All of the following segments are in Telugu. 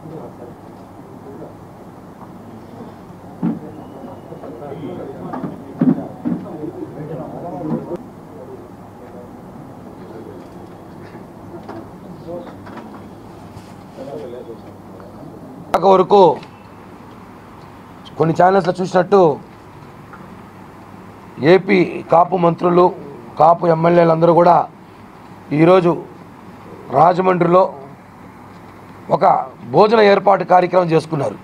దాకా వరకు కొన్ని ఛానల్స్లో చూసినట్టు ఏపీ కాపు మంత్రులు కాపు ఎమ్మెల్యేలు అందరూ కూడా ఈరోజు రాజమండ్రిలో ఒక భోజన ఏర్పాటు కార్యక్రమం చేసుకున్నారు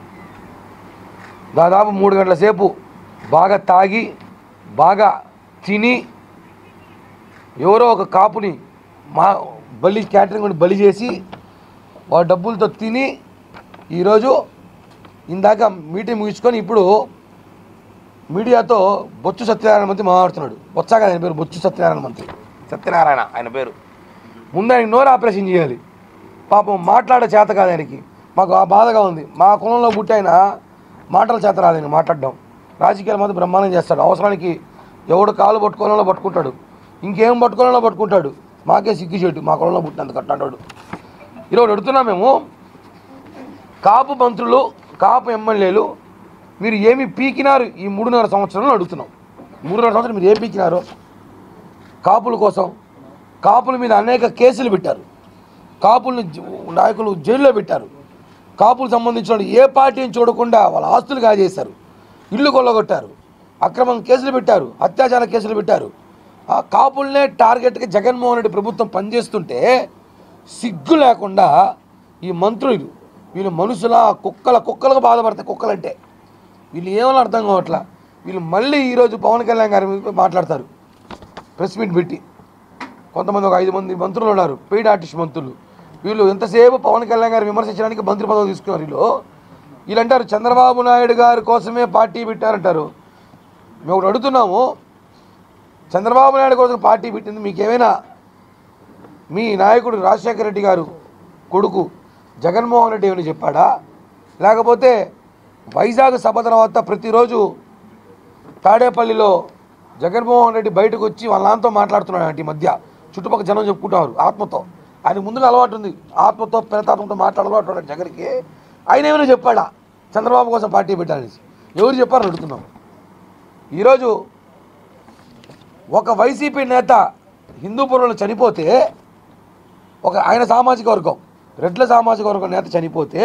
దాదాపు మూడు గంటల సేపు బాగా తాగి బాగా తిని ఎవరో ఒక కాపుని మా బలి క్యాటరింగ్ కూడా బలి చేసి వాళ్ళ డబ్బులతో తిని ఈరోజు ఇందాక మీటింగ్ ముగించుకొని ఇప్పుడు మీడియాతో బొచ్చు సత్యనారాయణ మంత్రి మాట్లాడుతున్నాడు బొచ్చాగా ఆయన పేరు బొచ్చు సత్యనారాయణ మంత్రి సత్యనారాయణ ఆయన పేరు ముందు ఆయన నోరు ఆపరేషన్ చేయాలి పాపం మాట్లాడే చేత కాదు ఆయనకి మాకు ఆ బాధగా ఉంది మా కులంలో పుట్టి ఆయన మాటల చేత రాదు ఆయన మాట్లాడడం రాజకీయాలు మాత్రం బ్రహ్మాండం చేస్తాడు అవసరానికి ఎవడు కాలు పట్టుకోవాలో పట్టుకుంటాడు ఇంకేం పట్టుకోవాలో పట్టుకుంటాడు మాకే సిగ్గుచేటు మా కులంలో పుట్టినందుకు అట్టాడు ఈరోజు అడుగుతున్నాం మేము కాపు మంత్రులు కాపు ఎమ్మెల్యేలు మీరు ఏమి పీకినారు ఈ మూడున్నర సంవత్సరంలో అడుగుతున్నాం మూడున్నర సంవత్సరం మీరు ఏం పీకినారు కాపుల కోసం కాపుల మీద అనేక కేసులు పెట్టారు కాపుల్ని జ- నాయకులు జైల్లో పెట్టారు కాపులు సంబంధించిన వాళ్ళు ఏ పార్టీని చూడకుండా వాళ్ళ ఆస్తులు కాజేశారు ఇల్లు కొల్లగొట్టారు అక్రమం కేసులు పెట్టారు అత్యాచార కేసులు పెట్టారు ఆ కాపుల్నే టార్గెట్గా జగన్మోహన్ రెడ్డి ప్రభుత్వం పనిచేస్తుంటే సిగ్గు లేకుండా ఈ మంత్రులు వీళ్ళు మనుషుల కుక్కల కుక్కలకు బాధపడతాయి కుక్కలంటే వీళ్ళు ఏమని అర్థం కావట్లా వీళ్ళు మళ్ళీ ఈరోజు పవన్ కళ్యాణ్ గారి మీద మాట్లాడతారు ప్రెస్ మీట్ పెట్టి కొంతమంది ఒక ఐదు మంది మంత్రులు ఉన్నారు పెయిడ్ ఆర్టిస్ట్ మంత్రులు వీళ్ళు ఎంతసేపు పవన్ కళ్యాణ్ గారు విమర్శించడానికి మంత్రి పదవి తీసుకున్నారు వీళ్ళు వీళ్ళు అంటారు చంద్రబాబు నాయుడు గారి కోసమే పార్టీ పెట్టారంటారు మేము ఒకటి అడుగుతున్నాము చంద్రబాబు నాయుడు కోసం పార్టీ పెట్టింది మీకు ఏమైనా మీ నాయకుడు రాజశేఖర రెడ్డి గారు కొడుకు జగన్మోహన్ రెడ్డి ఏమైనా చెప్పాడా లేకపోతే వైజాగ్ సభ తర్వాత ప్రతిరోజు తాడేపల్లిలో జగన్మోహన్ రెడ్డి బయటకు వచ్చి వాళ్ళ నాన్నతో మాట్లాడుతున్నాడు అంటే ఈ మధ్య చుట్టుపక్కల జనం చెప్పుకుంటున్నారు ఆత్మతో ఆయన ముందుగా అలవాటు ఉంది ఆత్మతో ప్రేతాత్మతో మాట్లాడాలి అలవాటు జగన్కి ఆయన ఏమైనా చెప్పాడా చంద్రబాబు కోసం పార్టీ పెట్టాలనేసి ఎవరు చెప్పారని అడుగుతున్నాం ఈరోజు ఒక వైసీపీ నేత హిందూపురంలో చనిపోతే ఒక ఆయన సామాజిక వర్గం రెడ్ల సామాజిక వర్గం నేత చనిపోతే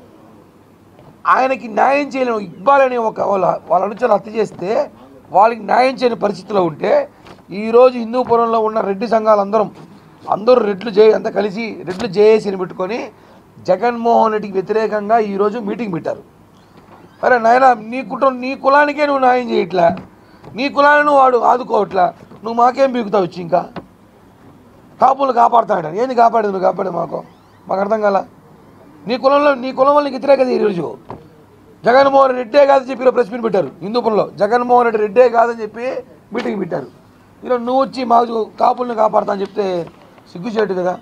ఆయనకి న్యాయం చేయలేము ఇక్బాల్ అనే ఒక వాళ్ళ వాళ్ళ అనుచరులు హత్య చేస్తే వాళ్ళకి న్యాయం చేయని పరిస్థితిలో ఉంటే ఈరోజు హిందూపురంలో ఉన్న రెడ్డి సంఘాలందరం అందరూ రెడ్లు జే అంతా కలిసి రెడ్లు జేఏసీని పెట్టుకొని జగన్మోహన్ రెడ్డికి వ్యతిరేకంగా ఈరోజు మీటింగ్ పెట్టారు అరే నాయన నీ కుటుంబం నీ కులానికే నువ్వు న్యాయం చేయట్లే నీ కులాన్ని వాడు ఆదుకోవట్లే నువ్వు మాకేం బీగుతావు వచ్చి ఇంకా కాపులు కాపాడుతాడు ఏంది కాపాడేది నువ్వు కాపాడేది మాకు మాకు అర్థం కాల నీ కులంలో నీ కులం వల్ల నీకు వ్యతిరేకత ఈరోజు జగన్మోహన్ రెడ్డే కాదని చెప్పి ఈరోజు ప్రెస్ మీట్ పెట్టారు హిందూపురంలో జగన్మోహన్ రెడ్డి రెడ్డే కాదని చెప్పి మీటింగ్ పెట్టారు ఈరోజు నువ్వు వచ్చి మాకు కాపుల్ని కాపాడుతా అని చెప్తే సిగ్గుచేటు కదా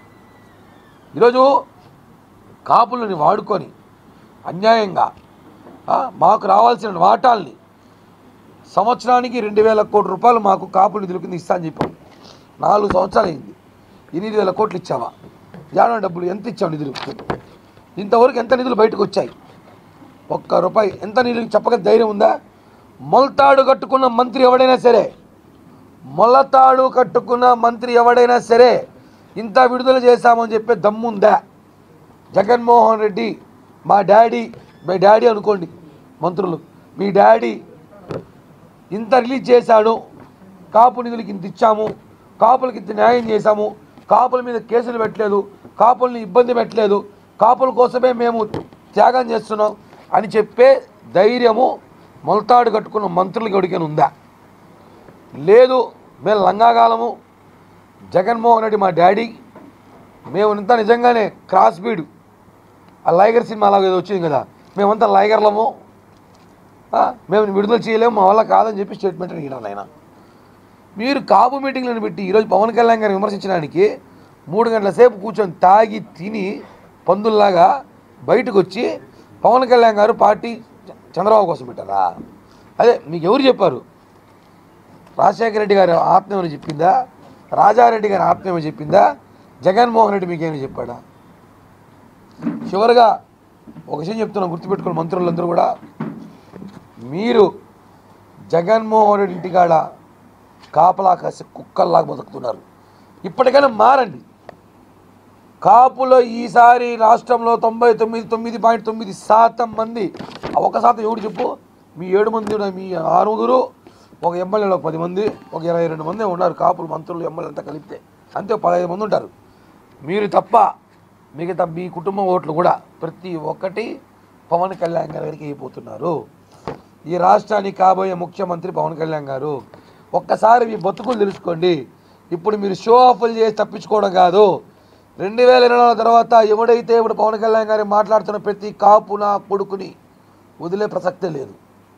ఈరోజు కాపులని వాడుకొని అన్యాయంగా ఆ, మాకు రావాల్సిన వాటాల్ని సంవత్సరానికి రెండు వేల కోట్ల రూపాయలు మాకు కాపు నిధుల కింద ఇస్తా అని చెప్పాం నాలుగు సంవత్సరాలు అయింది ఎనిమిది వేల కోట్లు ఇచ్చావా జానా డబ్బులు ఎంత ఇచ్చావు నిధులు ఇంతవరకు ఎంత నిధులు బయటకు వచ్చాయి ఒక్క రూపాయి ఎంత నిధులు చెప్పక ధైర్యం ఉందా మొలతాడు కట్టుకున్న మంత్రి ఎవడైనా సరే మొలతాడు కట్టుకున్న మంత్రి ఎవడైనా సరే ఇంత విడుదల చేశామని చెప్పే దమ్ముందా జగన్మోహన్ రెడ్డి మా డాడీ మీ డాడీ అనుకోండి మంత్రులు మీ డాడీ ఇంత రిలీజ్ చేశాడు కాపు నిధులకి ఇంత ఇచ్చాము కాపులకి ఇంత న్యాయం చేశాము కాపుల మీద కేసులు పెట్టలేదు కాపుల్ని ఇబ్బంది పెట్టలేదు కాపుల కోసమే మేము త్యాగం చేస్తున్నాం అని చెప్పే ధైర్యము మొలతాడు కట్టుకున్న మంత్రులకి ఎవరికైనా ఉందా లేదు మేము లంగాగాలము జగన్మోహన్ రెడ్డి మా డాడీ మేము ఇంత నిజంగానే క్రాస్ బీడ్ ఆ లైగర్ సినిమా అలాగే ఏదో వచ్చింది కదా మేమంతా లైగర్లము ఆ, మేము విడుదల చేయలేము మా వల్ల కాదని చెప్పి స్టేట్మెంట్ అడిగినాను ఆయన మీరు కాపు మీటింగ్లను పెట్టి ఈరోజు పవన్ కళ్యాణ్ గారిని విమర్శించడానికి మూడు గంటల సేపు కూర్చొని తాగి తిని పందుల్లాగా బయటకు వచ్చి పవన్ కళ్యాణ్ గారు పార్టీ చ- చంద్రబాబు కోసం పెట్టారా అదే మీకు ఎవరు చెప్పారు రాజశేఖర రెడ్డి గారి ఆత్మ ఏమైనా చెప్పిందా రాజారెడ్డి గారి ఆత్మ ఏమైనా చెప్పిందా జగన్మోహన్ రెడ్డి మీకేమైనా చెప్పాడా చివరిగా ఒక విషయం చెప్తున్నాం గుర్తుపెట్టుకున్న మంత్రులందరూ కూడా మీరు జగన్మోహన్ రెడ్డి ఇంటికాడ కాపలా కాసి కుక్కల్లాగా బతుకుతున్నారు ఇప్పటికైనా మారండి కాపులో ఈసారి రాష్ట్రంలో తొంభై తొమ్మిది తొమ్మిది పాయింట్ తొమ్మిది శాతం మంది ఆ ఒక శాతం ఎవడు చెప్పు మీ ఏడు మంది ఉన్న మీ ఆరుగురు ఒక ఎమ్మెల్యేలు ఒక పది మంది ఒక ఇరవై రెండు మంది ఉన్నారు కాపులు మంత్రులు ఎమ్మెల్యే అంతా కలిపితే అంతే ఒక పదహైదు మంది ఉంటారు మీరు తప్ప మిగతా మీ కుటుంబం ఓట్లు కూడా ప్రతి ఒక్కటి పవన్ కళ్యాణ్ గారి దగ్గరికి అయిపోతున్నారు ఈ రాష్ట్రానికి కాబోయే ముఖ్యమంత్రి పవన్ కళ్యాణ్ గారు ఒక్కసారి మీ బతుకులు తెలుసుకోండి ఇప్పుడు మీరు షో ఆఫ్లు చేసి తప్పించుకోవడం కాదు రెండు వేల ఇరవై నాలుగు తర్వాత ఎవడైతే ఇప్పుడు పవన్ కళ్యాణ్ గారు మాట్లాడుతున్న ప్రతి కాపు నా కొడుకుని వదిలే ప్రసక్తే లేదు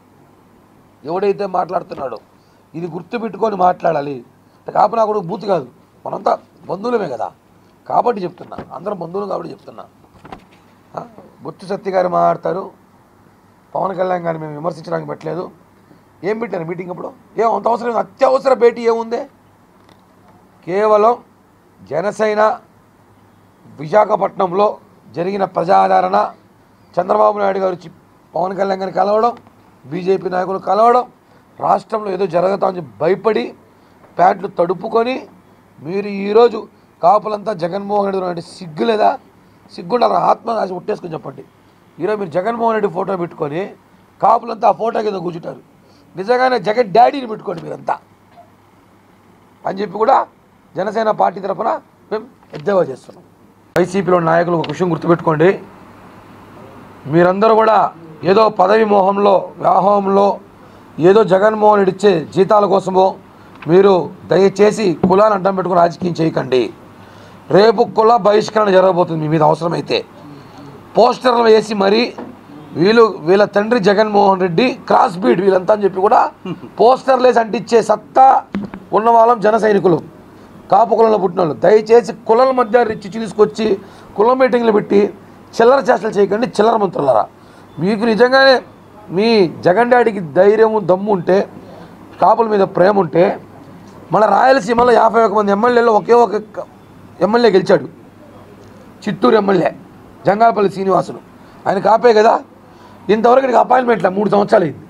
ఎవడైతే మాట్లాడుతున్నాడో ఇది గుర్తుపెట్టుకొని మాట్లాడాలి కాపు నా కొడుకు బూత్ కాదు మనంతా బంధువులమే కదా కాబట్టి చెప్తున్నా అందరం బంధువులు కాబట్టి చెప్తున్నా ఆ? బొచ్చు సత్య గారు మాట్లాడతారు పవన్ కళ్యాణ్ గారిని మేము విమర్శించడానికి పెట్టలేదు ఏం పెట్టారు మీటింగ్ అప్పుడు ఏం అంత అవసరం అత్యవసర భేటీ ఏముంది కేవలం జనసేన విశాఖపట్నంలో జరిగిన ప్రజాదరణ చంద్రబాబు నాయుడు గారు వచ్చి పవన్ కళ్యాణ్ గారిని కలవడం బీజేపీ నాయకులు కలవడం రాష్ట్రంలో ఏదో జరుగుతామని చెప్పి భయపడి ప్యాంట్లు తడుపుకొని మీరు ఈరోజు కాపులంతా జగన్మోహన్ రెడ్డి అంటే సిగ్గు లేదా సిగ్గుండాలి ఆత్మనాశ ఉట్టేసుకొని చెప్పండి ఈరోజు మీరు జగన్మోహన్ రెడ్డి ఫోటో పెట్టుకొని కాపులంతా ఆ ఫోటో కింద కూర్చుంటారు నిజంగానే జగన్ డాడీని పెట్టుకోండి మీరంతా అని చెప్పి కూడా జనసేన పార్టీ తరఫున మేము ఎద్దేవా చేస్తున్నాం వైసీపీలో నాయకులు ఒక విషయం గుర్తుపెట్టుకోండి మీరందరూ కూడా ఏదో పదవి మోహంలో వ్యాహంలో ఏదో జగన్మోహన్ రెడ్డి ఇచ్చే జీతాల కోసమో మీరు దయచేసి కులాన్ని అడ్డం పెట్టుకుని రాజకీయం చేయకండి రేపు కుల బహిష్కరణ జరగబోతుంది మీ మీద అవసరమైతే పోస్టర్లు వేసి మరీ వీళ్ళు వీళ్ళ తండ్రి జగన్మోహన్ రెడ్డి క్రాస్ బీడ్ వీళ్ళంతా అని చెప్పి కూడా పోస్టర్లు వేసి అంటించే సత్తా ఉన్న వాళ్ళం జన సైనికులు కాపు కులంలో పుట్టిన వాళ్ళు దయచేసి కులాల మధ్య రిచ్చి తీసుకొచ్చి కులం మీటింగ్లు పెట్టి చిల్లర చేష్టలు చేయకండి చిల్లర మంత్రులరా మీకు నిజంగానే మీ జగన్ డాడీకి ధైర్యము దమ్ము ఉంటే కాపుల మీద ప్రేమ ఉంటే మన రాయలసీమలో యాభై ఒక మంది ఎమ్మెల్యేలో ఒకే ఒక ఎమ్మెల్యే గెలిచాడు చిత్తూరు ఎమ్మెల్యే జంగాలపల్లి శ్రీనివాసులు ఆయన కాపే కదా ఇంతవరకు ఇక్కడికి అపాయింట్మెంట్ లేదు మూడు సంవత్సరాలు అయింది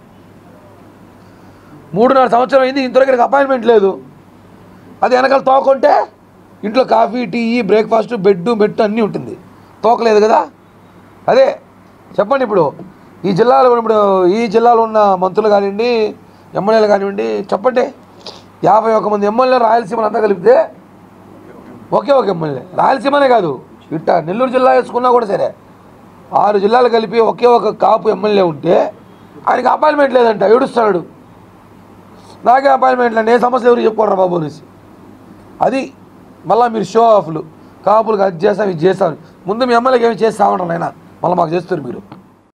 మూడున్నర సంవత్సరం అయింది ఇంతవరకు ఇక్కడికి అపాయింట్మెంట్ లేదు అది వెనకాల తోకుంటే ఇంట్లో coffee tea breakfast bed bed అన్నీ ఉంటుంది తోకలేదు కదా అదే చెప్పండి ఇప్పుడు ఈ జిల్లాలో ఇప్పుడు ఈ జిల్లాలో ఉన్న మంత్రులు కానివ్వండి ఎమ్మెల్యేలు కానివ్వండి చెప్పండి యాభై ఒక మంది ఎమ్మెల్యే రాయలసీమలు అంతా కలిపితే ఒకే ఒక ఎమ్మెల్యే రాయలసీమనే కాదు ఇట్ట నెల్లూరు జిల్లా వేసుకున్నా కూడా సరే ఆరు జిల్లాలు కలిపి ఒకే ఒక కాపు ఎమ్మెల్యే ఉంటే ఆయనకి అపాయింట్మెంట్ లేదంట ఏడుస్తాడు నాకే అపాయింట్మెంట్ లేదు ఏ సమస్య ఎవరు చెప్పుకోరా బాబు అనేసి అది మళ్ళీ మీరు షో ఆఫ్లు కాపులకు అది చేస్తాం ఇది చేస్తాం ముందు మీ ఎమ్మెల్యేకి ఏమి చేస్తామంటారు నాయన మళ్ళీ మాకు చేస్తారు మీరు